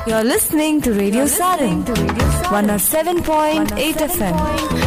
You're listening to Radio Sarin, 107.8 FM.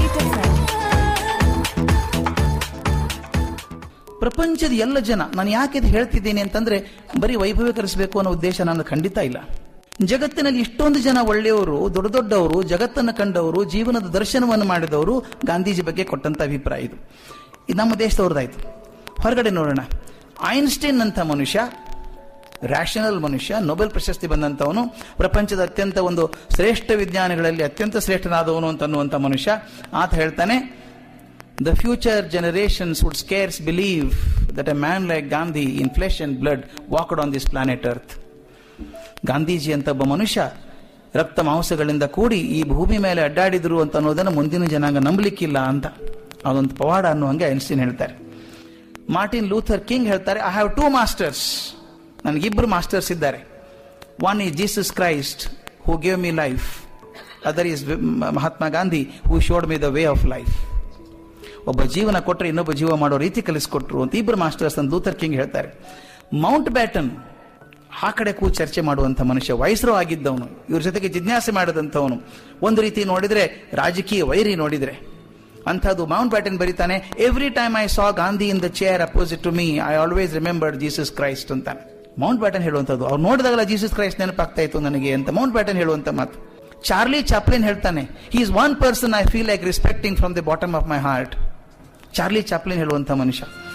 ಪ್ರಪಂಚದ ಎಲ್ಲ ಜನ ನಾನು ಯಾಕೆ ಇದು ಹೇಳ್ತಿದ್ದೀನಿ ಅಂತಂದ್ರೆ ಬರೀ ವೈಭವೀಕರಿಸಬೇಕು ಅನ್ನೋ ಉದ್ದೇಶ ನನ್ನ ಖಂಡಿತ ಇಲ್ಲ ಜಗತ್ತಿನಲ್ಲಿ ಇಷ್ಟೊಂದು ಜನ ಒಳ್ಳೆಯವರು ದೊಡ್ಡ ದೊಡ್ಡವರು ಜಗತ್ತನ್ನು ಕಂಡವರು ಜೀವನದ ದರ್ಶನವನ್ನು ಮಾಡಿದವರು ಗಾಂಧೀಜಿ ಬಗ್ಗೆ ಕೊಟ್ಟಂತ ಅಭಿಪ್ರಾಯ ಇದು ಇದು ನಮ್ಮ ದೇಶದವ್ರದ್ದಾಯ್ತು ಹೊರಗಡೆ ನೋಡೋಣ ಐನ್ಸ್ಟೈನ್ ಅಂತ ಮನುಷ್ಯ ರ್ಯಾಷನಲ್ ಮನುಷ್ಯ ನೊಬೆಲ್ ಪ್ರಶಸ್ತಿ ಬಂದಂಥವನು ಪ್ರಪಂಚದ ಅತ್ಯಂತ ಒಂದು ಶ್ರೇಷ್ಠ ವಿಜ್ಞಾನಿಗಳಲ್ಲಿ ಅತ್ಯಂತ ಶ್ರೇಷ್ಠನಾದವನು ಅಂತ ಅನ್ನುವಂಥ ಮನುಷ್ಯ ಆತ ಹೇಳ್ತಾನೆ the future generations would scarce believe that a man like Gandhi in flesh and blood walked on this planet earth Gandhiji ಅಂತ ಒಬ್ಬ ಮನುಷ್ಯ ರಕ್ತ ಮಾಂಸಗಳಿಂದ ಕೂಡಿ ಈ ಭೂಮಿ ಮೇಲೆ ಅಡ್ಡಾಡಿದ್ರು ಅಂತ ಅನ್ನೋದನ್ನು ಮುಂದಿನ ಜನಾಂಗ ನಂಬಲಿಕ್ಕಿಲ್ಲ ಅಂತ ಅದೊಂದು ಪವಾಡ ಅನ್ನುವಂಗೆ ಐನ್ಸ್ಟೀನ್ ಹೇಳ್ತಾರೆ ಮಾರ್ಟಿನ್ ಲೂಥರ್ ಕಿಂಗ್ ಹೇಳ್ತಾರೆ ಐ ಹ್ಯಾವ್ ಟೂ ಮಾಸ್ಟರ್ಸ್ ನನಗಿಬ್ಬರು ಮಾಸ್ಟರ್ಸ್ ಇದ್ದಾರೆ one is Jesus Christ who gave me life other is Mahatma Gandhi who showed me the way of life ಒಬ್ಬ ಜೀವನ ಕೊಟ್ಟರೆ ಇನ್ನೊಬ್ಬ ಜೀವ ಮಾಡೋ ರೀತಿ ಕಲಿಸ್ಕೊಟ್ರು ಅಂತ ಇಬ್ಬರು ಮಾಸ್ಟರ್ಸ್ ಅಂತ ಲೂಥರ್ ಕಿಂಗ್ ಹೇಳ್ತಾರೆ ಮೌಂಟ್ ಬ್ಯಾಟನ್ ಆ ಕಡೆ ಕೂ ಚರ್ಚೆ ಮಾಡುವಂತ ಮನುಷ್ಯ ವಯಸ್ಸರು ಆಗಿದ್ದವನು ಇವ್ರ ಜೊತೆಗೆ ಜಿಜ್ಞಾಸೆ ಮಾಡಿದಂಥವನು ಒಂದು ರೀತಿ ನೋಡಿದ್ರೆ ರಾಜಕೀಯ ವೈರಿ ನೋಡಿದ್ರೆ ಅಂಥದ್ದು ಮೌಂಟ್ ಬ್ಯಾಟನ್ ಬರೀತಾನೆ every time I saw Gandhi in the chair opposite to me I always remembered Jesus Christ ಅಂತ ಮೌಂಟ್ ಬ್ಯಾಟನ್ ಹೇಳುವಂಥದ್ದು ಅವ್ರು ನೋಡಿದಾಗಲ್ಲ ಜೀಸಸ್ ಕ್ರೈಸ್ಟ್ ನೆನಪಾಗ್ತಾ ಇತ್ತು ನನಗೆ ಅಂತ ಮೌಂಟ್ ಬ್ಯಾಟನ್ ಹೇಳುವಂತ ಮಾತು ಚಾರ್ಲಿ ಚಾಪ್ಲಿನ್ ಹೇಳ್ತಾನೆ he is one person I feel like respecting from the bottom of my heart Charlie Chaplin ಹೇಳುವಂತ ಮನುಷ್ಯ